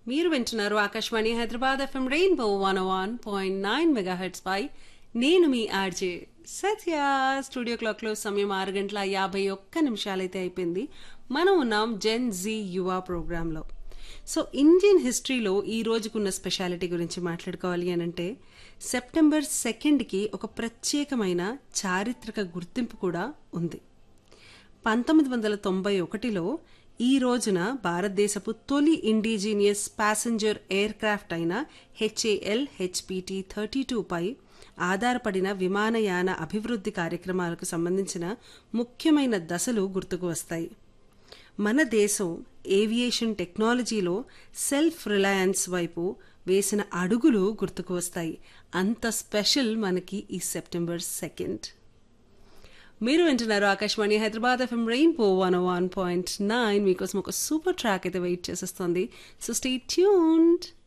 మీరు వింటున్నారు Akashvani Hyderabad FM rainbow one one point nine megahertz పై నేను మీ ఆర్జే సత్య స్టూడియో క్లాక్ లో సమయం ఆరు గంటల యాభై ఒక్క నిమిషాలైతే అయిపోయింది మనం ఉన్నాం జెన్ జీ యువ ప్రోగ్రామ్ లో సో ఇండియన్ హిస్టరీలో ఈ రోజుకున్న స్పెషాలిటీ గురించి మాట్లాడుకోవాలి అనంటే సెప్టెంబర్ సెకండ్కి ఒక ప్రత్యేకమైన చారిత్రక గుర్తింపు కూడా ఉంది పంతొమ్మిది వందల తొంభై ఒకటిలో ఈ రోజున భారతదేశపు తొలి ఇండిజీనియస్ ప్యాసింజర్ ఎయిర్ క్రాఫ్ట్ అయిన హెచ్ఏఎల్ హెచ్పిటి థర్టీ టూపై ఆధారపడిన విమానయాన అభివృద్ధి కార్యక్రమాలకు సంబంధించిన ముఖ్యమైన దశలు గుర్తుకు వస్తాయి మన దేశం ఏవియేషన్ టెక్నాలజీలో సెల్ఫ్ రిలయన్స్ వైపు వేసిన అడుగులు గుర్తుకు వస్తాయి అంత స్పెషల్ మనకి ఈ సెప్టెంబర్ సెకండ్ మీరు వింటున్నారు Akashvani Hyderabad FM rainbow one one point nine మీకోసం ఒక సూపర్ ట్రాక్ అయితే వెయిట్ చేసేస్తుంది సో స్టే ట్యూన్డ్